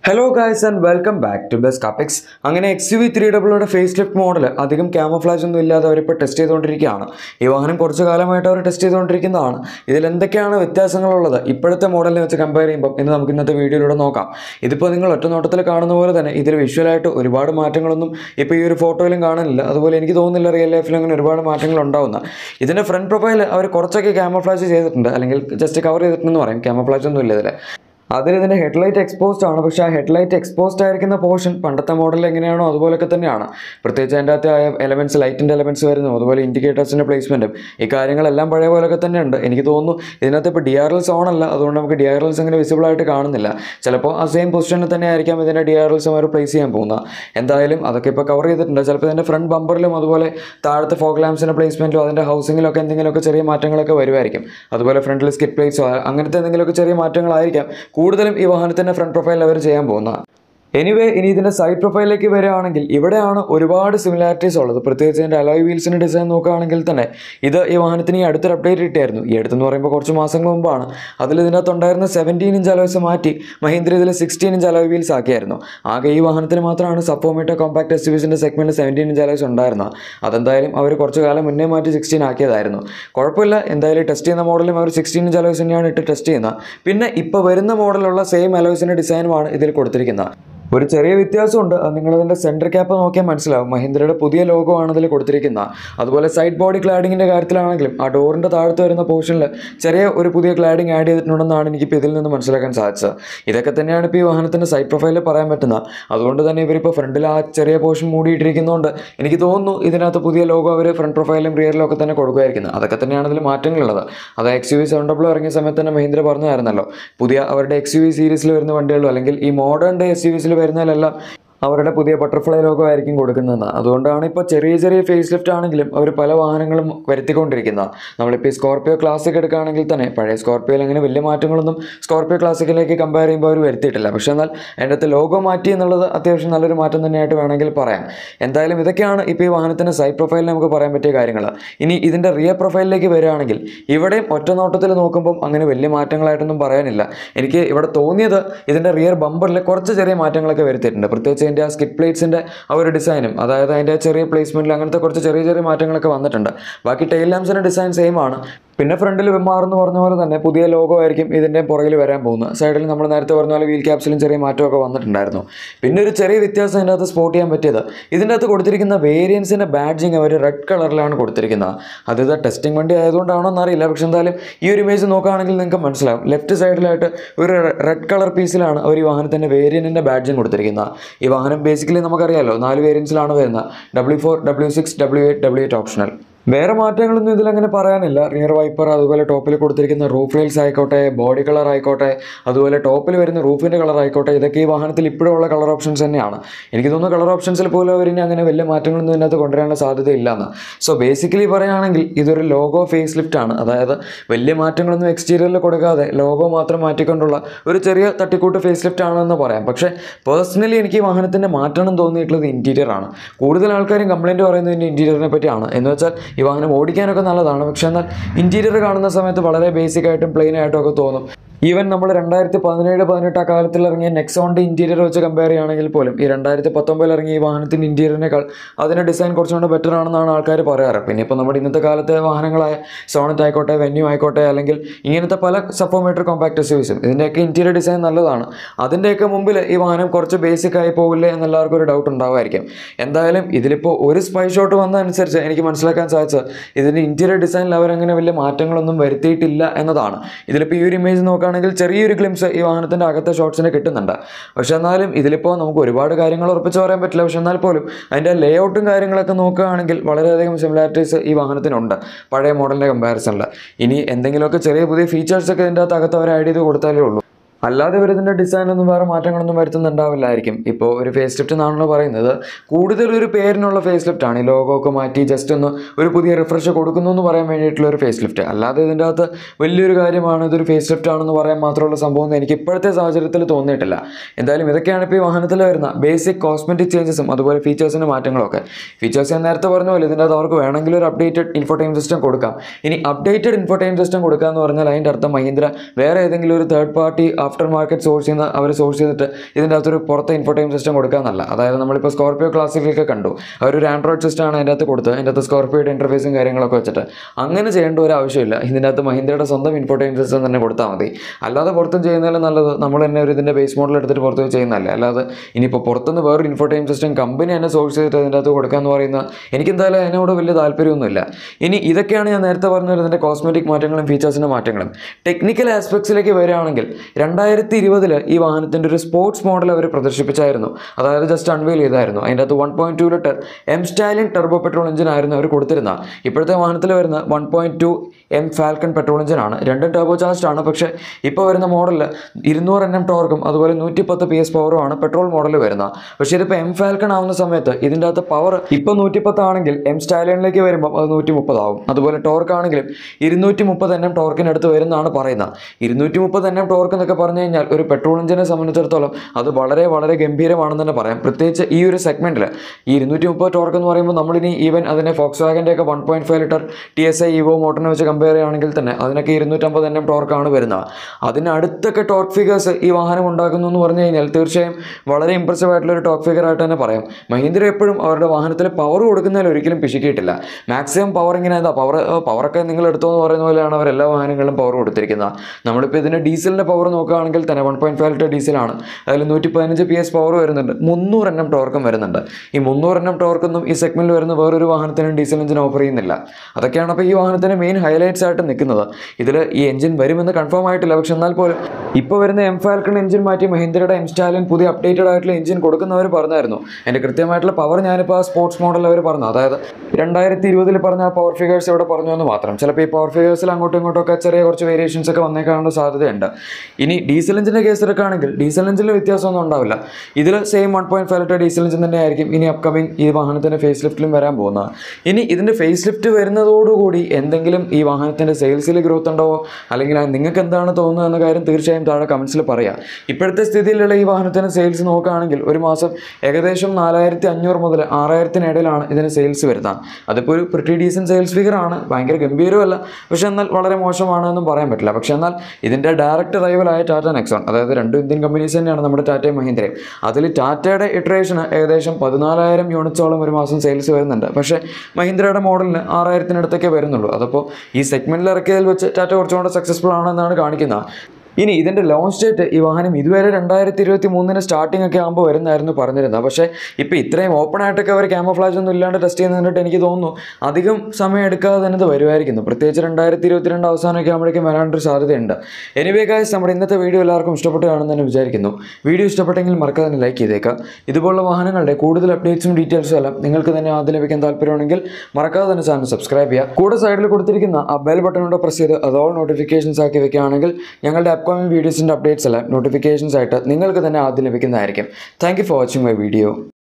hello guys and welcome back to best apex അങ്ങനെ X U V three ഡബിളുടെ facelift model അധികം camouflage ഒന്നും ഇല്ലാതെ അവരിപ്പോൾ ടെസ്റ്റ് ചെയ്തുകൊണ്ടിരിക്കുകയാണ് ഈ വാഹനം കുറച്ച് കാലമായിട്ട് അവർ ടെസ്റ്റ് ചെയ്തുകൊണ്ടിരിക്കുന്നതാണ് ഇതിൽ എന്തൊക്കെയാണ് വ്യത്യാസങ്ങളുള്ളത് ഇപ്പോഴത്തെ മോഡലിനെ വെച്ച് കമ്പയർ ചെയ്യുമ്പോൾ ഇന്ന് നമുക്ക് ഇന്നത്തെ വീഡിയോയിലൂടെ നോക്കാം ഇതിപ്പോൾ നിങ്ങൾ ഒറ്റ നോട്ടത്തിൽ കാണുന്ന പോലെ തന്നെ ഇതിൽ വിഷ്വലായിട്ട് ഒരുപാട് മാറ്റങ്ങളൊന്നും ഇപ്പോൾ ഈ ഒരു ഫോട്ടോയിലും കാണുന്നില്ല അതുപോലെ എനിക്ക് തോന്നുന്നില്ല റിയൽ ലൈഫിൽ അങ്ങനെ ഒരുപാട് മാറ്റങ്ങൾ ഉണ്ടാവുന്ന ഇതിൻ്റെ ഫ്രണ്ട് പ്രൊഫൈൽ അവർ കുറച്ചൊക്കെ ക്യാമഫ്ലാജ് ചെയ്തിട്ടുണ്ട് അല്ലെങ്കിൽ ജസ്റ്റ് കവർ ചെയ്തിട്ടുണ്ടെന്ന് പറയും ക്യാമഫ്ലാജ് ഒന്നും ഇല്ല ഇതിൽ അതിൽ ഇതിൻ്റെ ഹെഡ്ലൈറ്റ് എക്സ്പോസ്ഡ് ആണ് പക്ഷേ ആ ഹെഡ്ലൈറ്റ് എക്സ്പോസ്ഡ് ആയിരിക്കുന്ന പോർഷൻ പണ്ടത്തെ മോഡലിൽ എങ്ങനെയാണോ അതുപോലൊക്കെ തന്നെയാണ് പ്രത്യേകിച്ച് അതിൻ്റെ അകത്ത് ആയ എലമെൻറ്റ്സ് ലൈറ്റിൻ്റെ എലമെൻറ്റ്സ് വരുന്നു അതുപോലെ ഇൻഡിക്കേറ്റേഴ്സിൻ്റെ പ്ലേസ്മെൻറ്റും ഈ കാര്യങ്ങളെല്ലാം പഴയ പോലൊക്കെ തന്നെയുണ്ട് എനിക്ക് തോന്നുന്നു ഇതിനകത്ത് ഇപ്പോൾ ഡി ആർ എൽസ് ഓൺ അല്ല അതുകൊണ്ട് നമുക്ക് ഡി ആർ എൽസ് അങ്ങനെ വിസിബിൾ ആയിട്ട് കാണുന്നില്ല ചിലപ്പോൾ ആ സെയിം പൊസിഷനിൽ തന്നെ ആയിരിക്കാം ഇതിൻ്റെ ഡി ആർ എൽസ് അവർ പ്ലേസ് ചെയ്യാൻ പോകുന്നത് എന്തായാലും അതൊക്കെ ഇപ്പോൾ കവർ ചെയ്തിട്ടുണ്ട് ചിലപ്പോൾ ഇതിൻ്റെ ഫ്രണ്ട് ബമ്പറിലും അതുപോലെ താഴത്തെ ഫോഗ് ലാംപ്സിൻ്റെ പ്ലേസ്മെൻറ്റിലും അതിൻ്റെ ഹൗസിങ്ങിലൊക്കെ എന്തെങ്കിലുമൊക്കെ ചെറിയ മാറ്റങ്ങളൊക്കെ വരുമായിരിക്കും അതുപോലെ ഫ്രണ്ടിൽ സ്കിറ്റ് പ്ലേറ്റ്സോ അങ്ങനത്തെ എന്തെങ്കിലുമൊക്കെ ചെറിയ മാറ്റങ്ങളായിരിക്കാം കൂടുതലും ഈ വാഹനത്തിൻ്റെ ഫ്രണ്ട് പ്രൊഫൈൽ അവർ ചെയ്യാൻ പോകുന്നത് എനിവേ ഇനി ഇതിൻ്റെ സൈഡ് പ്രൊഫൈലിലേക്ക് വരികയാണെങ്കിൽ ഇവിടെയാണ് ഒരുപാട് സിമിലാരിറ്റീസ് ഉള്ളത് പ്രത്യേകിച്ച് ഇതിൻ്റെ അലോയ് വീൽസിൻ്റെ ഡിസൈൻ നോക്കുകയാണെങ്കിൽ തന്നെ ഇത് ഈ വാഹനത്തിന് ഈ അടുത്തൊരു അപ്ഡേറ്റ് കിട്ടിയായിരുന്നു ഈ അടുത്തെന്ന് പറയുമ്പോൾ കുറച്ച് മാസങ്ങൾ മുമ്പാണ് അതിൽ ഇതിനകത്ത് ഉണ്ടായിരുന്ന സെവൻറ്റീൻ ഇഞ്ച് അലോയ്സ് മാറ്റി മഹീന്ദ്ര ഇതിൽ സിക്സ്റ്റീൻ ഇഞ്ച് അലോയ് വീൽസ് ആക്കിയായിരുന്നു ആകെ ഈ വാഹനത്തിന് മാത്രമാണ് സപ്പോമീറ്റർ കോമ്പാക്ട് എസ് യുവിസിൻ്റെ സെഗ്മെൻറ്റിൽ സെവൻറ്റീൻ ഇഞ്ച് അലോയ്സ് ഉണ്ടായിരുന്നത് അതെന്തായാലും അവർ കുറച്ച് കാലം മുന്നേ മാറ്റി സിക്സ്റ്റീൻ ആക്കിയതായിരുന്നു കുഴപ്പമില്ല എന്തായാലും ടെസ്റ്റ് ചെയ്യുന്ന മോഡലും അവർ സിക്സ്റ്റീൻ ഇഞ്ച് അലോയ്സ് തന്നെയാണ് ഇട്ട് ടെസ്റ്റ് ചെയ്യുന്നത് പിന്നെ ഇപ്പോൾ വരുന്ന മോഡലുള്ള സെയിം അലോയ്സിൻ്റെ ഡിസൈനുമാണ് ഇതിൽ കൊടുത്തിരിക്കുന്നത് ഒരു ചെറിയ വ്യത്യാസമുണ്ട് അത് നിങ്ങളിതിൻ്റെ സെൻറ്റർ ക്യാപ്പ് നോക്കിയാൽ മനസ്സിലാവും മഹീന്ദ്രയുടെ പുതിയ ലോഗോ ആണ് ഇതിൽ കൊടുത്തിരിക്കുന്നത് അതുപോലെ സൈഡ് ബോഡി ക്ലാഡിങ്ങിൻ്റെ കാര്യത്തിലാണെങ്കിലും ആ ഡോറിൻ്റെ താഴത്ത് വരുന്ന പോർഷനിൽ ചെറിയ ഒരു പുതിയ ക്ലാഡിങ് ആഡ് ചെയ്തിട്ടുണ്ടെന്നാണ് എനിക്കിപ്പോൾ ഇതിൽ നിന്ന് മനസ്സിലാക്കാൻ സാധിച്ചത് ഇതൊക്കെ തന്നെയാണ് ഇപ്പോൾ ഈ വാഹനത്തിൻ്റെ സൈഡ് പ്രൊഫൈലിൽ പറയാൻ പറ്റുന്നത് അതുകൊണ്ട് തന്നെ ഇവരിപ്പോൾ ഫ്രണ്ടിൽ ആ ചെറിയ പോർഷൻ മൂടിയിട്ടിരിക്കുന്നതുകൊണ്ട് എനിക്ക് തോന്നുന്നു ഇതിനകത്ത് പുതിയ ലോഗോ അവർ ഫ്രണ്ട് പ്രൊഫൈലും റിയറിലും ഒക്കെ തന്നെ കൊടുക്കുമായിരിക്കുന്നത് അതൊക്കെ തന്നെയാണ് ഇതിൽ മാറ്റങ്ങളുള്ളത് അത് X U V seven W ഇറങ്ങിയ സമയത്ത് തന്നെ മഹീന്ദ്ര പറഞ്ഞായിരുന്നല്ലോ പുതിയ അവരുടെ എക്സ് യു വി സീരീസിൽ വരുന്ന വണ്ടികളും അല്ലെങ്കിൽ ഈ മോഡേൺ ഡേ എസ് യു വിസിൽ വരുന്നതിലെല്ലാം അവരുടെ പുതിയ ബട്ടർഫ്ലൈ ലോഗോ ആയിരിക്കും കൊടുക്കുന്നത് അതുകൊണ്ടാണ് ഇപ്പോൾ ചെറിയ ചെറിയ ഫേസ് ലിഫ്റ്റ് ആണെങ്കിലും അവർ പല വാഹനങ്ങളും വരുത്തിക്കൊണ്ടിരിക്കുന്നത് നമ്മളിപ്പോൾ ഈ സ്കോർപ്പിയോ ക്ലാസിക് എടുക്കുകയാണെങ്കിൽ തന്നെ പഴയ സ്കോർപ്പിയോയിൽ അങ്ങനെ വലിയ മാറ്റങ്ങളൊന്നും സ്കോർപ്പിയോ ക്ലാസിക്കിലേക്ക് കമ്പയർ ചെയ്യുമ്പോൾ അവർ വരുത്തിയിട്ടില്ല പക്ഷേ എന്നാൽ അതിൻ്റെ അകത്ത് ലോഗോ മാറ്റി എന്നുള്ളത് അത്യാവശ്യം നല്ലൊരു മാറ്റം തന്നെയായിട്ട് വേണമെങ്കിൽ പറയാം എന്തായാലും ഇതൊക്കെയാണ് ഇപ്പോൾ ഈ വാഹനത്തിൻ്റെ സൈഡ് പ്രൊഫൈലിൽ നമുക്ക് പറയാൻ പറ്റിയ കാര്യങ്ങൾ ഇനി ഇതിൻ്റെ റിയർ പ്രൊഫൈലിലേക്ക് വരികയാണെങ്കിൽ ഇവിടെയും ഒറ്റ നോട്ടത്തിൽ നോക്കുമ്പം അങ്ങനെ വലിയ മാറ്റങ്ങളായിട്ടൊന്നും പറയാനില്ല എനിക്ക് ഇവിടെ തോന്നിയത് ഇതിൻ്റെ റിയർ ബമ്പറിൽ കുറച്ച് ചെറിയ മാറ്റങ്ങളൊക്കെ വരുത്തിയിട്ടുണ്ട് പ്രത്യേകിച്ച് അതിൻ്റെ ആ സ്കിറ്റ് പ്ലേറ്റ്സിൻ്റെ ആ ഒരു ഡിസൈനും അതായത് അതിൻ്റെ ചെറിയ പ്ലേസ്മെൻറ്റിൽ അങ്ങനത്തെ കുറച്ച് ചെറിയ ചെറിയ മാറ്റങ്ങളൊക്കെ വന്നിട്ടുണ്ട് ബാക്കി ടെയിൽ ലാംസിൻ്റെ ഡിസൈൻ സെയിം ആണ് പിന്നെ ഫ്രണ്ടിൽ വിമാറെന്ന് പറഞ്ഞ പോലെ തന്നെ പുതിയ ലോഗോ ആയിരിക്കും ഇതിൻ്റെ പുറകിൽ വരാൻ പോകുന്നത് സൈഡിൽ നമ്മൾ നേരത്തെ പറഞ്ഞ പോലെ വീൽ ക്യാപ്സിലും ചെറിയ മാറ്റമൊക്കെ വന്നിട്ടുണ്ടായിരുന്നു പിന്നെ ഒരു ചെറിയ വ്യത്യാസം ഇതിൻ്റെ അകത്ത് സ്പോട്ട് ചെയ്യാൻ പറ്റിയത് ഇതിൻ്റെ അകത്ത് കൊടുത്തിരിക്കുന്ന വേരിയൻസിൻ്റെ ബാഡ്ജിങ് അവർ റെഡ് കളറിലാണ് കൊടുത്തിരിക്കുന്നത് അത് ഇത് ടെസ്റ്റിംഗ് വണ്ടി ആയതുകൊണ്ടാണോ എന്നറിയില്ല പക്ഷെ എന്തായാലും ഈ ഒരു ഇമേജ് നോക്കുകയാണെങ്കിൽ നിങ്ങൾക്ക് മനസ്സിലാവും ലെഫ്റ്റ് സൈഡിലായിട്ട് ഒരു റെഡ് കളർ പീസിലാണ് അവർ ഈ വാഹനത്തിൻ്റെ വേരിയൻറ്റിൻ്റെ ബാഡ്ജിങ് കൊടുത്തിരിക്കുന്നത് ഈ വാഹനം ബേസിക്കലി നമുക്കറിയാലോ നാല് വേരിയൻസിലാണ് വരുന്നത് W four W six W eight W eight optional വേറെ മാറ്റങ്ങളൊന്നും ഇതിലങ്ങനെ പറയാനില്ല റിയർ വൈപ്പർ അതുപോലെ ടോപ്പിൽ കൊടുത്തിരിക്കുന്ന റൂഫ് റെയിൽസ് ആയിക്കോട്ടെ ബോഡി കളർ ആയിക്കോട്ടെ അതുപോലെ ടോപ്പിൽ വരുന്ന റൂഫിൻ്റെ കളർ ആയിക്കോട്ടെ ഇതൊക്കെ ഈ വാഹനത്തിൽ ഇപ്പോഴും ഉള്ള കളർ ഓപ്ഷൻസ് തന്നെയാണ് എനിക്ക് തോന്നുന്നു കളർ ഓപ്ഷൻസിൽ പോലും അവർ ഇനി അങ്ങനെ വലിയ മാറ്റങ്ങളൊന്നും ഇതിനകത്ത് കൊണ്ടുവരാനുള്ള സാധ്യതയില്ല എന്ന് സോ ബേസിക്കലി പറയുകയാണെങ്കിൽ ഇതൊരു ലോഗോ ഫേസ് ലിഫ്റ്റ് ആണ് അതായത് വലിയ മാറ്റങ്ങളൊന്നും എക്സ്റ്റീരിയറിൽ കൊടുക്കാതെ ലോഗോ മാത്രം മാറ്റിക്കൊണ്ടുള്ള ഒരു ചെറിയ തട്ടിക്കൂട്ട് ഫേസ് ലിഫ്റ്റ് ആണെന്ന് പറയാം പക്ഷേ പേഴ്സണലി എനിക്ക് ഈ വാഹനത്തിൻ്റെ മാറ്റണം തോന്നിയിട്ടുള്ളത് ഇൻറ്റീരിയർ ആണ് കൂടുതൽ ആൾക്കാരും കംപ്ലയിൻറ്റ് പറയുന്നത് ഇതിൻ്റെ ഇൻറ്റീരിയറിനെ പറ്റിയാണ് എന്ന് വെച്ചാൽ ഈ വാഹനം ഓടിക്കാനൊക്കെ നല്ലതാണ് പക്ഷേ എന്നാൽ ഇൻറ്റീരിയർ കാണുന്ന സമയത്ത് വളരെ ബേസിക് ആയിട്ടും പ്ലെയിൻ ആയിട്ടും ഒക്കെ തോന്നും ഈവൻ നമ്മൾ രണ്ടായിരത്തി പതിനേഴ് പതിനെട്ട് ആ കാലത്തിൽ ഇറങ്ങിയ നെക്സോണിൻ്റെ ഇൻറ്റീരിയർ വെച്ച് കമ്പയർ ചെയ്യുകയാണെങ്കിൽ പോലും ഈ രണ്ടായിരത്തി പത്തൊമ്പതിൽ ഇറങ്ങിയ ഈ വാഹനത്തിൻ്റെ ഇൻറ്റീരിയറിനേക്കാൾ അതിൻ്റെ ഡിസൈൻ കുറച്ചുകൂടെ ബെറ്റർ ആണെന്നാണ് ആൾക്കാർ പറയാറ് പിന്നെ ഇപ്പോൾ നമ്മുടെ ഇന്നത്തെ കാലത്തെ വാഹനങ്ങളായ സോണറ്റ് ആയിക്കോട്ടെ വെന്യൂ ആയിക്കോട്ടെ അല്ലെങ്കിൽ ഇങ്ങനത്തെ പല സപ്പോമീറ്റർ കോമ്പാക്ട് സർവീസും ഇതിൻ്റെയൊക്കെ ഇൻറ്റീരിയർ ഡിസൈൻ നല്ലതാണ് അതിൻ്റെയൊക്കെ മുമ്പിൽ ഈ വാഹനം കുറച്ച് ബേസിക് ആയി പോകില്ലേ എന്നെല്ലാവർക്കും ഒരു ഡൗട്ട് ഉണ്ടാവുമായിരിക്കും എന്തായാലും ഇതിലിപ്പോൾ ഒരു സ്പൈ ഷോട്ട് വന്നതനുസരിച്ച് എനിക്ക് മനസ്സിലാക്കാൻ സാധിച്ചത് ഇതിൻ്റെ ഇൻറ്റീരിയർ ഡിസൈനിൽ അവരങ്ങനെ വലിയ മാറ്റങ്ങളൊന്നും വരുത്തിയിട്ടില്ല എന്നതാണ് ഇതിലിപ്പോൾ ഈ ഒരു ഇമേജ് നോക്കുകയാണെങ്കിൽ ചെറിയൊരു ഗ്ലിംസ് ഈ വാഹനത്തിൻ്റെ അകത്തെ ഷോട്ട്സിന് കിട്ടുന്നുണ്ട് പക്ഷേ എന്നാലും ഇതിലിപ്പോൾ നമുക്ക് ഒരുപാട് കാര്യങ്ങൾ ഉറപ്പിച്ച് പറയാൻ പറ്റില്ല പക്ഷേ എന്നാൽ പോലും അതിൻ്റെ ലേ ഔട്ടും കാര്യങ്ങളൊക്കെ നോക്കുകയാണെങ്കിൽ വളരെയധികം സിമിലാരിറ്റീസ് ഈ വാഹനത്തിനുണ്ട് പഴയ മോഡലിൻ്റെ കമ്പാരിസണിൽ ഇനി എന്തെങ്കിലുമൊക്കെ ചെറിയ പുതിയ ഫീച്ചേഴ്സൊക്കെ ഇതിൻ്റെ അകത്ത് അകത്ത് അവർ ആഡ് ചെയ്ത് കൊടുത്താലേ ഉള്ളൂ അല്ലാതെ ഇവർ ഇതിൻ്റെ ഡിസൈനൊന്നും വേറെ മാറ്റങ്ങളൊന്നും വരുത്തുന്നുണ്ടാവില്ലായിരിക്കും ഇപ്പോൾ ഒരു ഫേസ് ലിഫ്റ്റ് എന്നാണല്ലോ പറയുന്നത് കൂടുതൽ ഒരു പേരിനുള്ള ഫേസ് ലിഫ്റ്റ് ആണ് ഈ ലോഗോ ഒക്കെ മാറ്റി ജസ്റ്റ് ഒന്ന് ഒരു പുതിയ റിഫ്രഷ് കൊടുക്കുന്നു എന്ന് പറയാൻ വേണ്ടിയിട്ടുള്ള ഒരു ഫേസ് ലിഫ്റ്റ് അല്ലാതെ ഇതിൻ്റെ അകത്ത് വലിയൊരു കാര്യമാണ് ഇതൊരു ഫേസ് ലിഫ്റ്റ് ആണെന്ന് പറയാൻ മാത്രമുള്ള സംഭവം എന്ന് എനിക്ക് ഇപ്പോഴത്തെ സാഹചര്യത്തിൽ തോന്നിയിട്ടില്ല എന്തായാലും ഇതൊക്കെയാണ് ഇപ്പോൾ ഈ വാഹനത്തിൽ വരുന്ന ബേസിക് കോസ്മെറ്റിക് ചേഞ്ചസും അതുപോലെ ഫീച്ചേഴ്സിൻ്റെ മാറ്റങ്ങളൊക്കെ ഫീച്ചേഴ്സ് ഞാൻ നേരത്തെ പറഞ്ഞ പോലെ ഇതിൻ്റെ അകത്ത് അവർക്ക് വേണമെങ്കിൽ ഒരു അപ്ഡേറ്റഡ് ഇൻഫോടൈം സിസ്റ്റം കൊടുക്കാം ഇനി അപ്ഡേറ്റഡ് ഇൻഫോടൈം സിസ്റ്റം കൊടുക്കുക എന്ന് പറഞ്ഞാൽ അതിൻ്റെ അർത്ഥം മഹീന്ദ്ര വേറെ ഏതെങ്കിലും ഒരു തേർഡ് പാർട്ടി ആ ആഫ്റ്റർ മാർക്കറ്റ് സോഴ്സ് ചെയ്യുന്ന അവർ സോഴ്സ് ചെയ്തിട്ട് ഇതിൻ്റെ അകത്തൊരു പുറത്തെ ഇൻഫോടൈം സിസ്റ്റം കൊടുക്കാന്നല്ല അതായത് നമ്മളിപ്പോൾ സ്കോർപ്പിയോ ക്ലാസിക്കിലൊക്കെ കണ്ടു അവരൊരു ആൻഡ്രോയിഡ് സിസ്റ്റം ആണ് അതിൻ്റെ അകത്ത് കൊടുത്ത് അതിൻ്റെ അകത്ത് സ്കോർപ്പിയോയുടെ ഇൻ്റർഫേസും കാര്യങ്ങളൊക്കെ വെച്ചിട്ട് അങ്ങനെ ചെയ്യേണ്ട ഒരു ആവശ്യമില്ല ഇതിൻ്റെ അകത്ത് മഹീന്ദ്രയുടെ സ്വന്തം ഇൻഫോടൈം സിസ്റ്റം തന്നെ കൊടുത്താൽ മതി അല്ലാതെ പുറത്തും ചെയ്യുന്നതിലും നല്ലത് നമ്മൾ തന്നെ ഒരു ഇതിൻ്റെ ബേസ് മോഡൽ എടുത്തിട്ട് പുറത്ത് പോയി ചെയ്യുന്നതല്ല അല്ലാതെ ഇനിയിപ്പോൾ പുറത്തുനിന്ന് വേറൊരു ഇൻഫോടൈം സിസ്റ്റം കമ്പനി തന്നെ സോഴ്സ് ചെയ്തിട്ട് അതിൻ്റെ അകത്ത് കൊടുക്കാന്ന് പറയുന്ന എനിക്കെന്തായാലും അതിനോട് വലിയ താല്പര്യമൊന്നുമില്ല ഇനി ഇതൊക്കെയാണ് ഞാൻ നേരത്തെ പറഞ്ഞ ഇതിൻ്റെ കോസ്മെറ്റിക് മാറ്റങ്ങളും ഫീച്ചേഴ്സിൻ്റെ മാറ്റങ്ങളും ടെക്നിക്കൽ ആസ്പെക്ട്സിലേക്ക് വരികയാണെങ്കിൽ രണ്ടായിരത്തി ഇരുപതിൽ ഈ വാഹനത്തിൻ്റെ ഒരു സ്പോർട്സ് മോഡൽ അവർ പ്രദർശിപ്പിച്ചായിരുന്നു അതായത് ജസ്റ്റ് അൺവെയിൽ ചെയ്തായിരുന്നു അതിൻ്റെ അകത്ത് one point two litre M stallion turbo petrol engine ആയിരുന്നു അവർ കൊടുത്തിരുന്ന ഇപ്പോഴത്തെ വാഹനത്തിൽ വരുന്ന one point two M falcon petrol എഞ്ചിനാണ് രണ്ടും ടർബോ ചാർജ്ഡ് ആണ് പക്ഷേ ഇപ്പോൾ വരുന്ന മോഡലിൽ ഇരുന്നൂറ് എൻ എം ടോർക്കും അതുപോലെ നൂറ്റി പത്ത് പി എസ് പവറുമാണ് പെട്രോൾ മോഡൽ വരുന്നത് പക്ഷേ ഇതിപ്പോൾ എം ഫാൽക്കൺ ആവുന്ന സമയത്ത് ഇതിൻ്റെ അകത്ത് പവർ ഇപ്പോൾ നൂറ്റിപ്പത്ത് ആണെങ്കിൽ എം സ്റ്റാലിയനിലേക്ക് വരുമ്പോൾ അത് നൂറ്റി മുപ്പതാവും അതുപോലെ ടോർക്ക് ആണെങ്കിലും ഇരുന്നൂറ്റി മുപ്പത് എൻ എം ടോർക്കിനടുത്ത് വരുന്നതാണ് പറയുന്നത് ഇരുന്നൂറ്റി മുപ്പത് എൻ എം ടോർക്ക് എന്നൊക്കെ പറഞ്ഞു കഴിഞ്ഞാൽ ഒരു പെട്രോൾ എഞ്ചിനെ സംബന്ധിച്ചിടത്തോളം അത് വളരെ വളരെ ഗംഭീരമാണെന്ന് തന്നെ പറയാം പ്രത്യേകിച്ച് ഈ ഒരു സെഗ്മെൻറ്റിൽ ഈ ഇരുന്നൂറ്റി മുപ്പത് ടോർക്ക് എന്ന് പറയുമ്പോൾ നമ്മളിനി ഈവൻ അതിനെ ഫോക്സ് വാഗൻ്റെ ഒക്കെ one point five litre T S I evo മോട്ടറിനെ വെച്ച് കമ്പയർ ചെയ്യുകയാണെങ്കിൽ തന്നെ അതിനൊക്കെ ഇരുന്നൂറ്റമ്പത് എൻ എം ടോർക്കാണ് വരുന്നത് അതിനടുത്തൊക്കെ ടോർക്ക് ഫിഗേഴ്സ് ഈ വാഹനം ഉണ്ടാക്കുന്നു എന്ന് പറഞ്ഞു കഴിഞ്ഞാൽ തീർച്ചയായും വളരെ ഇമ്പ്രസീവ് ആയിട്ടുള്ള ഒരു ടോക്ക് ഫിഗർ ആയിട്ട് തന്നെ പറയാം മഹീന്ദ്ര എപ്പോഴും അവരുടെ വാഹനത്തിൽ പവർ കൊടുക്കുന്നതിൽ ഒരിക്കലും പിശുക്കിയിട്ടില്ല മാക്സിമം പവർ ഇങ്ങനെ എന്താ പവർ പവറൊക്കെ നിങ്ങൾ എടുത്തോ എന്ന് പറയുന്ന പോലെയാണ് അവർ എല്ലാ വാഹനങ്ങളിലും പവർ കൊടുത്തിരിക്കുന്നത് നമ്മളിപ്പോൾ ഇതിന് ഡീസലിൻ്റെ പവർ നോക്കുകയാണെങ്കിൽ തന്നെ വൺ പോയിൻറ്റ് ഫൈവ് ലിറ്റർ ഡീസലാണ് അതിൽ നൂറ്റി പതിനഞ്ച് പി എസ് പവർ വരുന്നുണ്ട് മുന്നൂറ് എണ്ണം ടോർക്കും വരുന്നുണ്ട് ഈ മുന്നൂറ് എണ്ണം ടോർക്കൊന്നും ഈ സെഗ്മെൻറ്റിൽ വരുന്ന വേറൊരു വാഹനത്തിനും ഡീസൽ എഞ്ചിൻ ഓഫർ ചെയ്യുന്നില്ല അതൊക്കെയാണ് അപ്പോൾ ഈ വാഹനത്തിൻ്റെ മെയിൻ ഹൈലൈറ്റ്സ് ആയിട്ട് നിൽക്കുന്നത് ഇതിൽ ഈ എഞ്ചിൻ വരുമെന്ന് കൺഫേം ആയിട്ടില്ല പക്ഷെ എന്നാൽ പോലും ഇപ്പോൾ വരുന്ന എം ഫാൽക്കൺ എഞ്ചിൻ മാറ്റി മഹീന്ദ്രയുടെ എം സ്റ്റാലിൻ പുതിയ അപ്ഡേറ്റഡ് ആയിട്ടുള്ള എഞ്ചിൻ കൊടുക്കുന്നവർ പറഞ്ഞായിരുന്നു എൻ്റെ കൃത്യമായിട്ടുള്ള പവർ ഞാനിപ്പോൾ ആ സ്പോർട്സ് മോഡൽ അവർ പറഞ്ഞു അതായത് രണ്ടായിരത്തി ഇരുപതിൽ പറഞ്ഞ ആ പവർ ഫിഗേഴ്സ് ഇവിടെ പറഞ്ഞു എന്ന് മാത്രം ചിലപ്പോൾ ഈ പവർ ഫിഗേഴ്സിൽ അങ്ങോട്ടും ഇങ്ങോട്ടും ഒക്കെ ചെറിയ കുറച്ച് വേരിയേഷൻസ് ഒക്കെ വന്നേക്കാനുള്ള സാധ്യതയുണ്ട് ഇനി ഡീസൽ എഞ്ചിൻ്റെ കേസ് എടുക്കുകയാണെങ്കിൽ ഡീസൽ എഞ്ചിനിൽ വ്യത്യാസമൊന്നും ഉണ്ടാവില്ല ഇതിൽ same one point five litre diesel engine തന്നെ ആയിരിക്കും ഇനി അപ്കമിങ് ഈ വാഹനത്തിൻ്റെ ഫേസ് ലിഫ്റ്റിലും വരാൻ പോകുന്നത് ഇനി ഇതിൻ്റെ ഫേസ് ലിഫ്റ്റ് വരുന്നതോടുകൂടി എന്തെങ്കിലും ഈ വാഹനത്തിൻ്റെ സെയിൽസിൽ ഗ്രോത്ത് ഉണ്ടോ അല്ലെങ്കിൽ നിങ്ങൾക്ക് എന്താണ് തോന്നുന്നത് എന്ന കാര്യം തീർച്ചയായും താഴെ കമൻസിൽ പറയാം ഇപ്പോഴത്തെ സ്ഥിതിയിലുള്ള ഈ വാഹനത്തിന് സെയിൽസ് നോക്കുകയാണെങ്കിൽ ഒരു മാസം ഏകദേശം നാലായിരത്തി അഞ്ഞൂറ് മുതൽ ആറായിരത്തിനിടയിലാണ് ഇതിന് സെയിൽസ് വരുന്നത് അതിപ്പോൾ ഒരു പ്രിറ്റി ഡീസൻ സെയിൽസ് ഫിഗർ ആണ് ഭയങ്കര ഗംഭീരമല്ല പക്ഷേ എന്നാൽ വളരെ മോശമാണ് എന്നും പറയാൻ പറ്റില്ല പക്ഷേ എന്നാൽ ഇതിൻ്റെ ഡയറക്റ്റ് റൈവലായ ടാറ്റ നെക്സോൺ അതായത് രണ്ട് ഇന്ത്യൻ കമ്പനീസ് തന്നെയാണ് നമ്മുടെ ടാറ്റയും മഹീന്ദ്രയും അതിൽ ടാറ്റയുടെ ഇറ്ററേഷന് ഏകദേശം പതിനാലായിരം യൂണിറ്റ്സോളം ഒരു മാസം സെയിൽസ് വരുന്നുണ്ട് പക്ഷേ മഹീന്ദ്രയുടെ മോഡലിന് ആറായിരത്തിനടുത്തൊക്കെ വരുന്നുള്ളൂ അതപ്പോൾ ഈ സെഗ്മെൻറ്റിൽ ഇറക്കിയതിൽ വെച്ച് ടാറ്റ കുറച്ചുകൂടെ സക്സസ്ഫുൾ ആണെന്നാണ് കാണിക്കുന്നത് ഇനി ഇതിൻ്റെ ലോഞ്ച് ഡേറ്റ് ഈ വാഹനം ഇതുവരെ രണ്ടായിരത്തി ഇരുപത്തി മൂന്നിന് സ്റ്റാർട്ടിംഗ് ഒക്കെ ആകുമ്പോൾ വരുന്നായിരുന്നു പറഞ്ഞിരുന്നത് പക്ഷേ ഇപ്പോൾ ഇത്രയും ഓപ്പൺ ആയിട്ടൊക്കെ അവർ ക്യാമഫ്ലാജ് ഒന്നും ഇല്ലാണ്ട് ടെസ്റ്റ് ചെയ്യുന്നത് കണ്ടിട്ട് എനിക്ക് തോന്നുന്നു അധികം സമയം എടുക്കാതെ തന്നെ ഇത് വരുമായിരിക്കുന്നു പ്രത്യേകിച്ച് രണ്ടായിരത്തി ഇരുപത്തിരണ്ട് അവസാനമൊക്കെ ആകുമ്പോഴേക്കും വരാനൊരു സാധ്യതയുണ്ട് എനിവേ ഗായ്സ് നമ്മുടെ ഇന്നത്തെ വീഡിയോ എല്ലാവർക്കും ഇഷ്ടപ്പെട്ടു കാണുമെന്ന് തന്നെ വിചാരിക്കുന്നു വീഡിയോ ഇഷ്ടപ്പെട്ടെങ്കിൽ മറക്കാതെ തന്നെ ലൈക്ക് ചെയ്തേക്കാം ഇതുപോലുള്ള വാഹനങ്ങളുടെ കൂടുതൽ അപ്ഡേറ്റ്സും ഡീറ്റെയിൽസും എല്ലാം നിങ്ങൾക്ക് തന്നെ ആദ്യം ലഭിക്കാൻ താല്പര്യമുണ്ടെങ്കിൽ മറക്കാതെ തന്നെ ചാനൽ സബ്സ്ക്രൈബ് ചെയ്യുക കൂടെ സൈഡിൽ കൊടുത്തിരിക്കുന്ന ആ ബെൽ ബട്ടണോടെ പ്രസ് ചെയ്ത് അതോ നോട്ടിഫിക്കേഷൻസ് ആക്കി വെക്കുകയാണെങ്കിൽ ഞങ്ങളുടെ അപ്കമിംഗ് വീഡിയോസിൻ്റെ അപ്ഡേറ്റ്സ് എല്ലാം നോട്ടിഫിക്കേഷൻസ് ആയിട്ട് നിങ്ങൾക്ക് തന്നെ ആദ്യം ലഭിക്കുന്നതായിരിക്കും thank you for watching my video